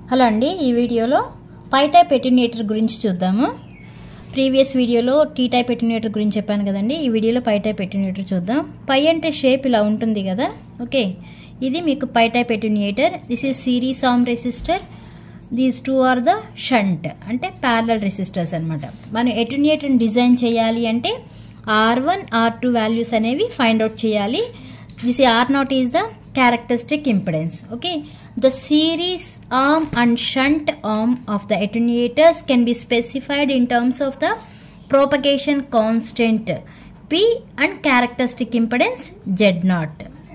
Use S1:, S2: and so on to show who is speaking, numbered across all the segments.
S1: hello అండి ఈ వీడియోలో పై టైప్ ఎట్యునేటర్ గురించి చూద్దాము ప్రీవియస్ వీడియోలో టీ టైప్ ఎట్యునేటర్ గురించి చెప్పాను కదండి ఈ వీడియోలో పై టైప్ ఎట్యునేటర్ చూద్దాం పై అంటే షేప్ ఇలా ఉంటుంది కదా ఓకే ఇది మీకు pi type attenuator this is series arm resistor these two are the shunt అంటే ప్యారలల్ రెసిస్టర్స్ అనమాట మనం ఎట్యునేటర్ని డిజైన్ చేయాలి అంటే R one are two values అనేవి ఫైండ్ అవుట్ చేయాలి this R naught is the characteristic impedance okay the series arm and shunt arm of the attenuators can be specified in terms of the propagation constant p and characteristic impedance z naught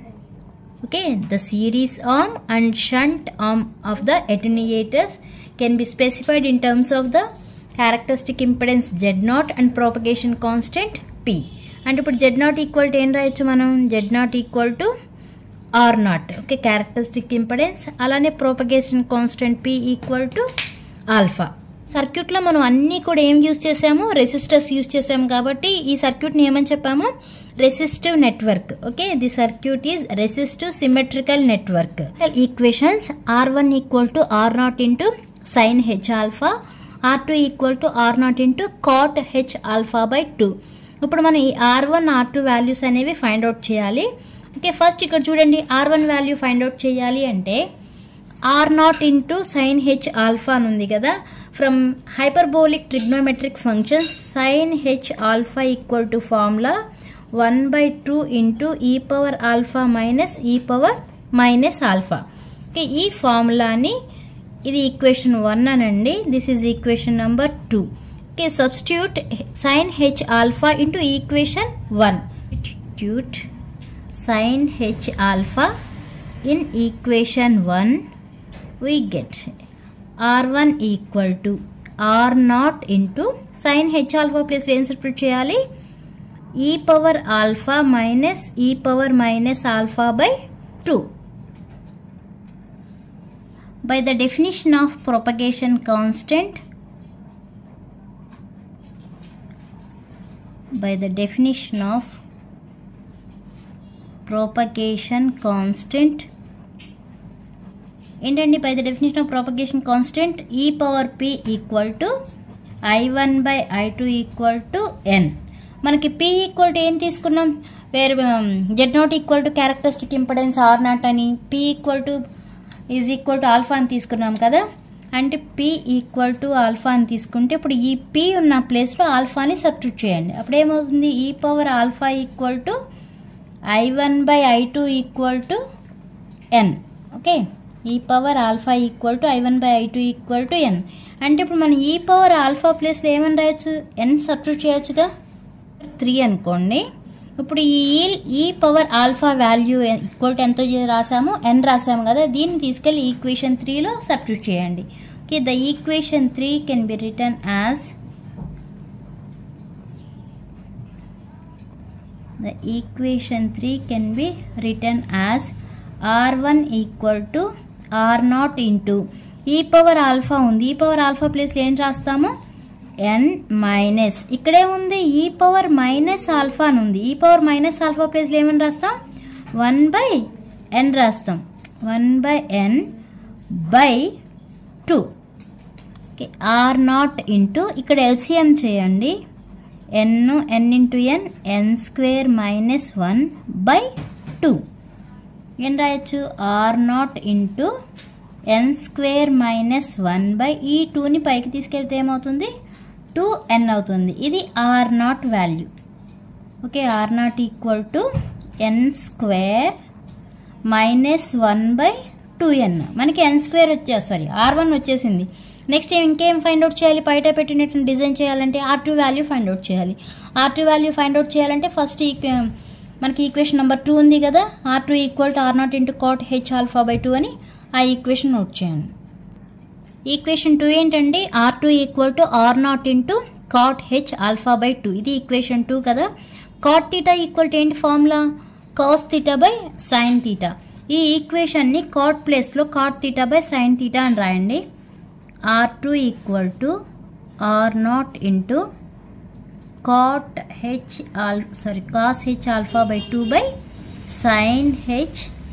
S1: okay the series arm and shunt arm of the attenuators can be specified in terms of the characteristic impedance z naught and propagation constant p అంటే ఇప్పుడు Z naught equal to ఏం రాయొచ్చు మనం Z naught equal to are naught okay characteristic impedance అలానే propagation constant P equal to alpha సర్క్యూట్లో మనం అన్నీ కూడా ఏం యూజ్ చేసాము రెసిస్టర్స్ యూజ్ చేసాము కాబట్టి ఈ సర్క్యూట్ని ఏమని చెప్పాము resistive network okay the circuit is resistive symmetrical network equations R one equal to are naught into sine h alpha R two equal to are naught into cot h alpha by two ఇప్పుడు మనం ఈ R one are two values అనేవి find out చేయాలి okay first ఇక్కడ చూడండి R one value find out చేయాలి అంటే are naught into sine h alpha అని ఉంది కదా from hyperbolic trigonometric function sine h alpha equal to formula one by two into e power alpha minus e power minus alpha okay ఈ ఫార్ములాని ఇది equation one అనండి this is equation number two okay substitute sine h alpha into equation one substitute sin h alpha in equation 1 we get r1 equal to r naught into sin h alpha plus ఏం substitute చేయాలి e power alpha minus e power minus alpha by two by the definition of propagation constant by the definition of propagation constant ఏంటండి by the definition of propagation constant e power P equal to I one by I two equal to N మనకి P equal to ఏం తీసుకున్నాం వేరే Z naught equal to characteristic impedance R naught అని P equal to is equal to alpha అని తీసుకున్నాం కదా అంటే P equal to alpha అని తీసుకుంటే ఇప్పుడు ఈ పి ఉన్న ప్లేస్లో ఆల్ఫాని సబ్స్టిట్యూట్ చేయండి అప్పుడు ఏమవుతుంది e power alpha equal to I one by I two equal to N okay e power alpha equal to I one by I two equal to N అంటే ఇప్పుడు మనం ఈ పవర్ ఆల్ఫా ప్లేస్లో ఏమని రాయొచ్చు ఎన్ substitute చేయొచ్చుగా three అనుకోండి ఇప్పుడు ఈ e power alpha value equal to ఎంతో రాసాము ఎన్ రాసాము కదా దీన్ని తీసుకెళ్ళి ఈక్వేషన్ త్రీలో సబ్స్టిట్యూట్ చేయండి okay the equation three can be written as the equation 3 can be written as r1 equal to r0 into e power alpha ఉంది ఈ పవర్ ఆల్ఫా ప్లేస్లో ఏం రాస్తాము ఎన్ మైనస్ ఇక్కడే ఉంది ఈ పవర్ మైనస్ ఆల్ఫా అని ఉంది e power minus alpha ప్లేస్లో ఏమని రాస్తాం వన్ బై ఎన్ రాస్తాం one by N by two okay R naught into ఇక్కడ ఎల్సిఎం చేయండి N N into N N square minus one by two ఏం రాయొచ్చు R naught into N square minus one by ఈ టూని పైకి తీసుకెళ్తే ఏమవుతుంది టూ ఎన్ అవుతుంది ఇది R naught value okay R naught equal to N square minus one by two N మనకి ఎన్ స్క్వేర్ వచ్చే సారీ ఆర్ వన్ వచ్చేసింది నెక్స్ట్ ఇంకేం ఫైండ్ అవుట్ చేయాలి బయట పెట్టినట్టు డిజైన్ చేయాలంటే R two value find out చేయాలి R two value find out చేయాలంటే ఫస్ట్ మనకి ఈక్వేషన్ నెంబర్ టూ ఉంది కదా R two equal to are naught into cot h alpha by two అని ఆ ఈక్వేషన్ నోట్ చేయండి ఈక్వేషన్ టూ ఏంటండి R two equal to are naught into cot h alpha by two ఇది equation two కదా cot theta equal to ఏంటి formula cos theta by sine theta ఈ ఈక్వేషన్ని cot ప్లేస్లో cot theta by sine theta అని రాయండి R two equal to are naught into cot h al sorry cos h alpha by two by sine h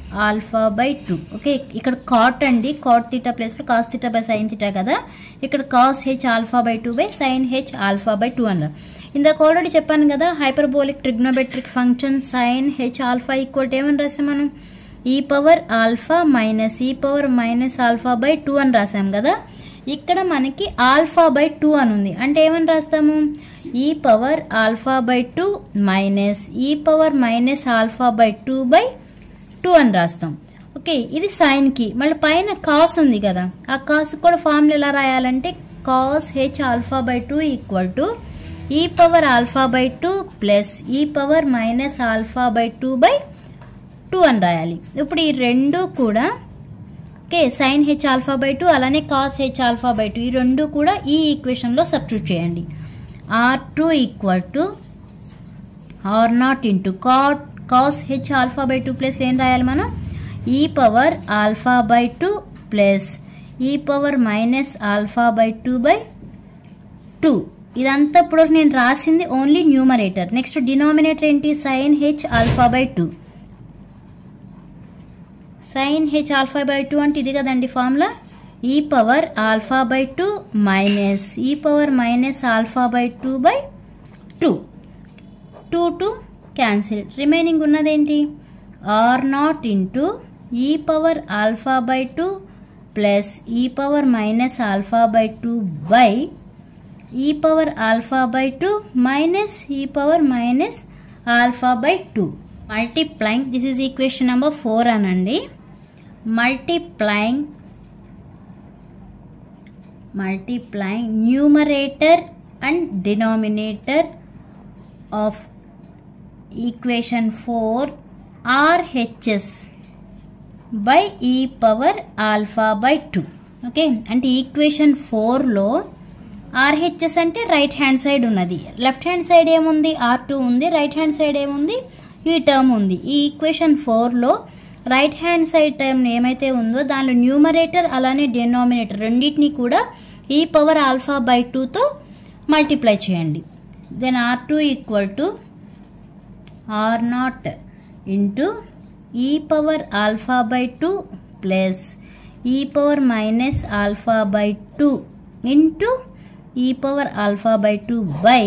S1: alpha by two okay ఇక్కడ cot అండి cot theta ప్లేస్లో cos theta by sine theta కదా ఇక్కడ cos h alpha by two by sine h alpha by two అన్నారు ఇందాక already చెప్పాను కదా hyperbolic trigonometric function sine h alpha equal ఏమని రాసాం మనం e power alpha minus e power minus alpha by two అని రాసాం కదా ఇక్కడ మనకి ఆల్ఫా బై టూ అని ఉంది అంటే ఏమని రాస్తాము e power alpha by two minus e power minus alpha by two by two అని రాస్తాం ఓకే ఇది సైన్కి మళ్ళీ పైన కాస్ ఉంది కదా ఆ కాస్ కూడా ఫార్ములా ఎలా రాయాలంటే cos h alpha by two equal to e power alpha by two plus e power minus alpha by two by two అని రాయాలి ఇప్పుడు ఈ రెండు కూడా okay sine h alpha by two అలానే cos h alpha by two ఈ రెండు కూడా ఈ ఈక్వేషన్లో సబ్స్టిట్యూట్ చేయండి R two equal to are naught into cot cos h alpha by two plus ఏం రాయాలి మనం e power alpha by two plus e power minus alpha by two by two ఇదంతా ఇప్పుడు నేను రాసింది ఓన్లీ న్యూమరేటర్ నెక్స్ట్ డినామినేటర్ ఏంటి sine h alpha by two sine h alpha by two అంటే ఇది కదండి formula e power alpha by two minus e power minus alpha by two by two two two cancel remaining ఉన్నదేంటి R naught into e power alpha by two plus e power minus alpha by two by e power alpha by two minus e power minus alpha by two multiplying this is equation number four అనండి multiplying multiplying numerator and denominator of equation four RHS by e power alpha by two okay అంటే equation ఫోర్లో RHS అంటే right hand side ఉన్నది left hand side ఏముంది R two ఉంది right hand side ఏముంది ఈ term ఉంది ఈ ఈక్వేషన్ ఫోర్లో రైట్ హ్యాండ్ సైడ్ టర్మ్ ఏమైతే ఉందో దానిలో న్యూమరేటర్ అలానే డినామినేటర్ రెండింటిని కూడా ఈ పవర్ ఆల్ఫా బై టూతో మల్టిప్లై చేయండి then r two equal to are naught into e power alpha by two plus e power minus alpha by two into e power alpha by two by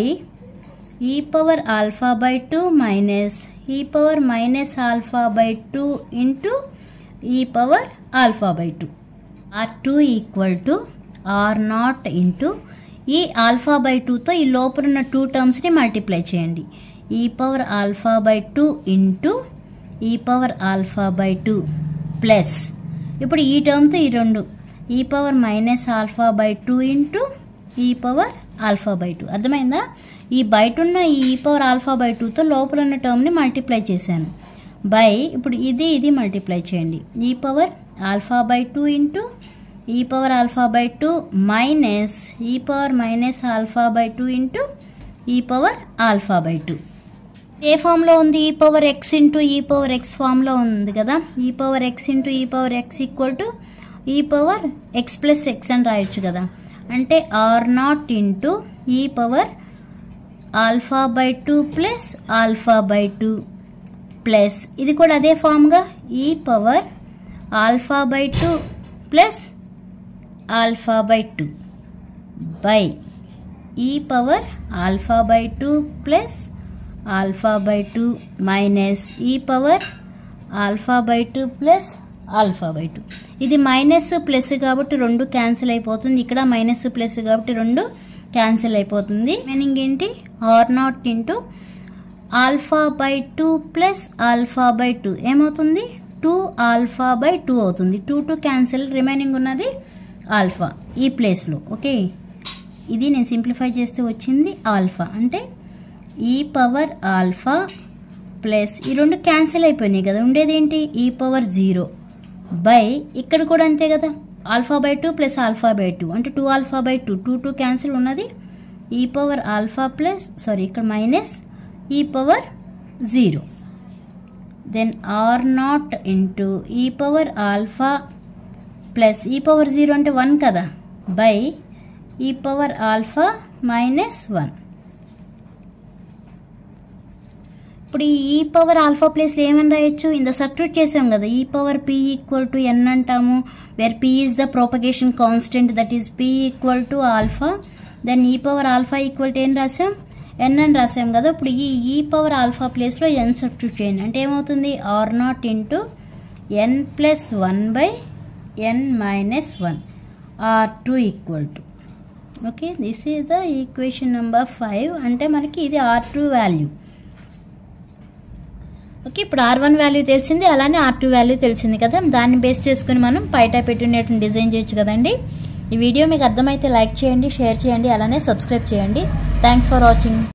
S1: e power alpha by two minus e power minus alpha by two into e power alpha by two r two equal to are naught into e alpha by టూతో ఈ లోపల ఉన్న two టర్మ్స్ని multiply చేయండి e power alpha by two into e power alpha by two plus ఇప్పుడు ఈ టర్మ్తో ఈ రెండు e power minus alpha by two into e power alpha by two అర్థమైందా ఈ బయట ఉన్న ఈ ఈ పవర్ ఆల్ఫా బై టూతో లోపల ఉన్న టర్మ్ని మల్టిప్లై చేశాను బై ఇప్పుడు ఇది ఇది మల్టిప్లై చేయండి e power alpha by two into e power alpha by two minus e power minus alpha by two into e power alpha by two ఏ ఫామ్లో ఉంది e power x into e power x ఫామ్లో ఉంది కదా e power x into e power x equal to e power x plus x అని రాయొచ్చు కదా అంటే are naught into e power alpha by two plus alpha by two plus ఇది కూడా అదే ఫామ్గా e power alpha by two plus alpha by two by e power alpha by two plus alpha by two minus e power alpha by two plus alpha by two ఇది minus plus కాబట్టి రెండు cancel అయిపోతుంది ఇక్కడ minus plus కాబట్టి రెండు cancel అయిపోతుంది meaning ఏంటి r naught into alpha by two plus alpha by two ఏమవుతుంది టూ ఆల్ఫా బై టూ అవుతుంది టూ టూ క్యాన్సిల్ రిమైనింగ్ ఉన్నది ఆల్ఫా ఈ ప్లేస్లో ఓకే ఇది నేను సింప్లిఫై చేస్తే వచ్చింది ఆల్ఫా అంటే ఈ పవర్ ఆల్ఫా ప్లస్ ఈ రెండు క్యాన్సిల్ అయిపోయినాయి కదా ఉండేది ఏంటి ఈ పవర్ జీరో బై ఇక్కడ కూడా అంతే కదా alpha by two plus alpha by two అంటే two alpha by two two two cancel ఉన్నది e power alpha plus sorry ఇక్కడ minus e power zero then r naught into e power alpha plus e power zero అంటే one కదా by e power alpha minus one ఇప్పుడు ఈ e power alpha ప్లేస్లో ఏమని రాయొచ్చు ఇంత సబ్స్టిట్యూట్ చేసాం కదా e power P equal to n అంటాము where p is the propagation constant that is p equal to alpha then e power alpha equal to ఏం రాసాం ఎన్ అని రాసాం కదా ఇప్పుడు ఈ ఈ పవర్ ఆల్ఫా ప్లేస్లో ఎన్ సబ్స్టిట్యూట్ చేయండి అంటే ఏమవుతుంది r naught into n plus one by n minus one are two equal to okay this is the equation number five అంటే మనకి ఇది ఆర్ టూ వాల్యూ ఓకే ఇప్పుడు ఆర్ వన్ వాల్యూ తెలిసింది అలానే ఆర్ టూ వాల్యూ తెలిసింది కదా దాన్ని base చేసుకుని మనం పైటా పెట్టినట్టు డిజైన్ చేయొచ్చు కదండి ఈ వీడియో మీకు అర్థమైతే లైక్ చేయండి షేర్ చేయండి అలానే సబ్స్క్రైబ్ చేయండి థ్యాంక్స్ ఫర్ వాచింగ్